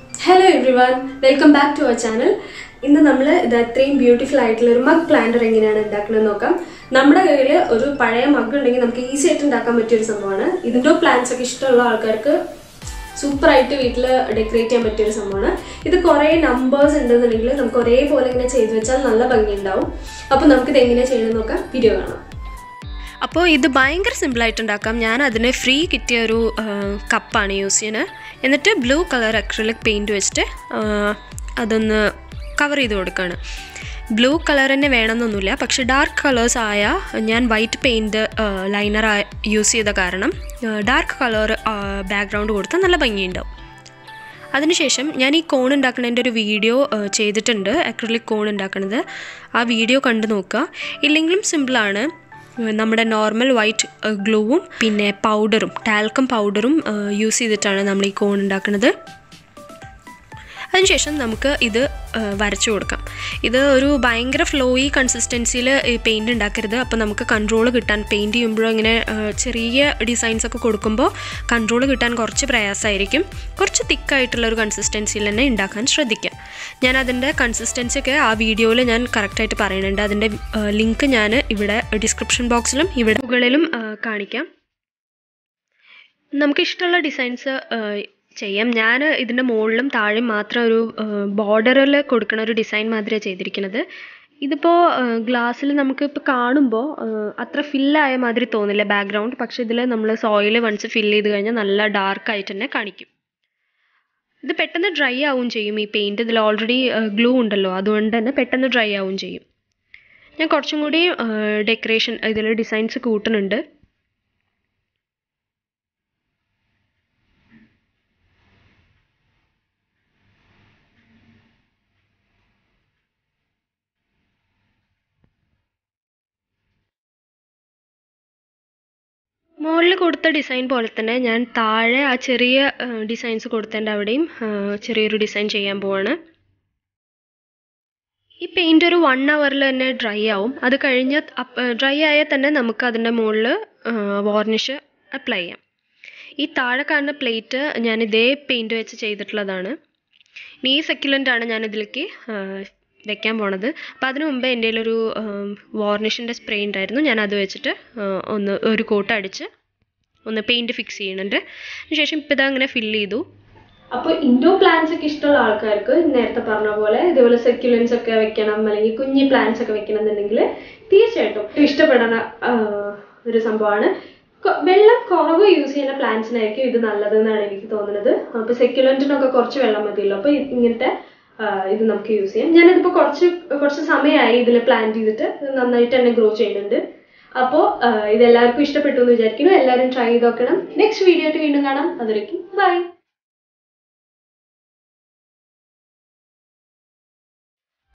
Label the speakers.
Speaker 1: hello everyone welcome back to our channel ഇന്ന് നമ്മൾ ഇത് അത്രയും ബ്യൂട്ടിഫുൾ ആയിട്ടുള്ള ഒരു മഗ് പ്ലാന്റർ എങ്ങനെയാണ് ഉണ്ടാക്കുന്നത് നോക്കാം നമ്മുടെ കയ്യിൽ ഒരു പഴയ മഗ് ഉണ്ടെങ്കിൽ നമുക്ക് ഈസി ആയിട്ട് ഉണ്ടാക്കാൻ പറ്റിയ ഒരു സംഭവമാണ് ഇതിൻ്റെ പ്ലാന്റ്സ് ഒക്കെ ഇഷ്ടമുള്ള ആൾക്കാർക്ക് സൂപ്പർ ആയിട്ട് വീട്ടിൽ ഡെക്കറേറ്റ് ചെയ്യാൻ പറ്റിയ ഒരു സംഭവമാണ് ഇത് കുറേ നമ്പേഴ്സ് ഉണ്ടെന്നുണ്ടെങ്കിൽ നമുക്ക് ഒരേപോലെ ഇങ്ങനെ ചെയ്തു വെച്ചാൽ നല്ല ഭംഗി ഉണ്ടാവും അപ്പോൾ നമുക്കിത് എങ്ങനെ ചെയ്യണമെന്ന് നോക്കാം വീഡിയോ കാണാം അപ്പോൾ ഇത് ഭയങ്കര സിമ്പിളായിട്ട് ഉണ്ടാക്കാം ഞാൻ അതിന് ഫ്രീ കിട്ടിയ ഒരു കപ്പാണ് യൂസ് ചെയ്യുന്നത് എന്നിട്ട് ബ്ലൂ കളർ അക്രലിക് പെയിൻറ്റ് വെച്ചിട്ട് ആ, അതൊന്ന് കവർ ചെയ്ത് കൊടുക്കുകയാണ് ബ്ലൂ കളർ തന്നെ വേണമെന്നൊന്നുമില്ല പക്ഷെ ഡാർക്ക് കളേഴ്സ് ആയ ഞാൻ വൈറ്റ് പെയിൻറ്റ് ലൈനർ യൂസ് ചെയ്ത കാരണം ഡാർക്ക് കളർ ബാക്ക്ഗ്രൗണ്ട് കൊടുത്താൽ നല്ല ഭംഗിയുണ്ടാവും അതിനുശേഷം ഞാൻ ഈ കോൺ ഉണ്ടാക്കുന്നതിൻ്റെ ഒരു വീഡിയോ ഏഹ്, ചെയ്തിട്ടുണ്ട് അക്രലിക് കോൺ ഉണ്ടാക്കുന്നത് ആ വീഡിയോ കണ്ടു നോക്കുക ഇല്ലെങ്കിലും സിമ്പിളാണ് ഏഹ്, നമ്മുടെ നോർമൽ വൈറ്റ് ഗ്ലൂവും പിന്നെ പൗഡറും ടാൽക്കം പൗഡറും യൂസ് ചെയ്തിട്ടാണ് നമ്മൾ ഈ കോൺ ഉണ്ടാക്കുന്നത് അതിനുശേഷം നമുക്ക് ഇത് ഏഹ്, വരച്ചു കൊടുക്കാം ഇത് ഒരു ഭയങ്കര ഫ്ലോയി കൺസിസ്റ്റൻസിയിൽ പെയിൻറ് ഉണ്ടാക്കരുത് അപ്പോൾ നമുക്ക് കൺട്രോൾ കിട്ടാൻ പെയിൻറ് ചെയ്യുമ്പോഴോ ഇങ്ങനെ ഏഹ്, ചെറിയ ഡിസൈൻസ് ഒക്കെ കൊടുക്കുമ്പോൾ കൺട്രോൾ കിട്ടാൻ കുറച്ച് പ്രയാസമായിരിക്കും കുറച്ച് തിക്കായിട്ടുള്ള ഒരു കൺസിസ്റ്റൻസിയിൽ തന്നെ ഉണ്ടാക്കാൻ ശ്രദ്ധിക്കുക ഞാൻ അതിൻ്റെ കൺസിസ്റ്റൻസി ഒക്കെ ആ വീഡിയോയിൽ ഞാൻ കറക്റ്റായിട്ട് പറയുന്നുണ്ട് അതിൻ്റെ ലിങ്ക് ഞാൻ ഇവിടെ ഡിസ്ക്രിപ്ഷൻ ബോക്സിലും ഇവിടെ മുകളിലും ഏഹ്, കാണിക്കാം നമുക്ക് ഇഷ്ടമുള്ള ഡിസൈൻസ് ചെയ്യാം ഞാൻ ഇതിൻ്റെ മുകളിലും താഴെയും മാത്രം ഒരു ബോർഡറിൽ കൊടുക്കുന്ന ഒരു ഡിസൈൻ മാതിരിയാണ് ചെയ്തിരിക്കുന്നത് ഇതിപ്പോൾ ഗ്ലാസ്സിൽ നമുക്ക് ഇപ്പോൾ കാണുമ്പോൾ അത്ര ഫില്ലായ മാതിരി തോന്നില്ല ബാക്ക്ഗ്രൗണ്ട് പക്ഷേ ഇതിൽ നമ്മൾ സോയിൽ വൺസ് ഫില്ല് ചെയ്ത് കഴിഞ്ഞാൽ നല്ല ഡാർക്ക് ആയിട്ട് തന്നെ കാണിക്കും ഇത് പെട്ടെന്ന് ഡ്രൈ ആവും ചെയ്യും ഈ പെയിൻറ് ഇതിൽ ഓൾറെഡി ഗ്ലൂ ഉണ്ടല്ലോ അതുകൊണ്ട് തന്നെ പെട്ടെന്ന് ഡ്രൈ ആവും ചെയ്യും ഞാൻ കുറച്ചും കൂടി ഡെക്കറേഷൻ ഇതിൽ ഡിസൈൻസ് കൂട്ടുന്നുണ്ട് മുകളിൽ കൊടുത്ത ഡിസൈൻ പോലെ തന്നെ ഞാൻ താഴെ ആ ചെറിയ ഡിസൈൻസ് കൊടുത്തതിൻ്റെ അവിടെയും ആ, ചെറിയൊരു ഡിസൈൻ ചെയ്യാൻ പോവാണ് ഈ പെയിൻ്റ് ഒരു വൺ അവറിൽ തന്നെ ഡ്രൈ ആവും അത് കഴിഞ്ഞ് ഡ്രൈ ആയാൽ തന്നെ നമുക്ക് അതിൻ്റെ മുകളിൽ വാർണിഷ് അപ്ലൈ ചെയ്യാം ഈ താഴെ കാണുന്ന പ്ലേറ്റ് ഞാൻ ഇതേ പെയിൻറ് വെച്ച് ചെയ്തിട്ടുള്ളതാണ് ഇനി ഈ സെക്യുലൻ്റ് ആണ് ഞാൻ ഇതിലേക്ക് വെക്കാൻ പോണത് അപ്പോൾ അതിനു മുമ്പേ എൻ്റെ ഒരു വാർണിഷിൻ്റെ സ്പ്രേ ഉണ്ടായിരുന്നു ഞാൻ അത് വെച്ചിട്ട് ആ, ഒന്ന് ഒരു കോട്ട് അടിച്ച് ഒന്ന് പെയിൻറ് ഫിക്സ് ചെയ്യുന്നുണ്ട് അതിനുശേഷം ഇപ്പോൾ ഇതങ്ങനെ ഫില്ല് ചെയ്തു അപ്പോൾ ഇൻഡോർ പ്ലാന്റ്സ് ഒക്കെ ഇഷ്ടമുള്ള ആൾക്കാർക്ക് നേരത്തെ പറഞ്ഞ പോലെ ഇതുപോലെ സെക്യുലൻസ് ഒക്കെ വെക്കണം അല്ലെങ്കിൽ കുഞ്ഞി പ്ലാന്റ്സ് ഒക്കെ വെക്കണം എന്നുണ്ടെങ്കിൽ തീർച്ചയായിട്ടും ഇഷ്ടപ്പെടുന്ന ആ, ഒരു സംഭവമാണ് കൊ- വെള്ളം കുറവ് യൂസ് ചെയ്യുന്ന പ്ലാന്റ്സിനായിരിക്കും ഇത് നല്ലത് എന്നാണ് എനിക്ക് തോന്നുന്നത് അപ്പോൾ സെക്യുലൻറ്റിനൊക്കെ കുറച്ച് വെള്ളം മതിയല്ലോ അപ്പോൾ ഇങ്ങനത്തെ ആ, ഇത് നമുക്ക് യൂസ് ചെയ്യാം ഞാനിതിപ്പോൾ കുറച്ച് കുറച്ച് സമയമായി ഇതിൽ പ്ലാന്റ് ചെയ്തിട്ട് ഇത് നന്നായിട്ട് തന്നെ ഗ്രോ ചെയ്യുന്നുണ്ട് അപ്പോൾ ഇത് എല്ലാവർക്കും ഇഷ്ടപ്പെട്ടു എന്ന് വിചാരിക്കുന്നു എല്ലാവരും ട്രൈ ചെയ്ത് നോക്കണം നെക്സ്റ്റ് വീഡിയോ ആയിട്ട് വീണ്ടും കാണാം അതുവരേക്കും ബൈ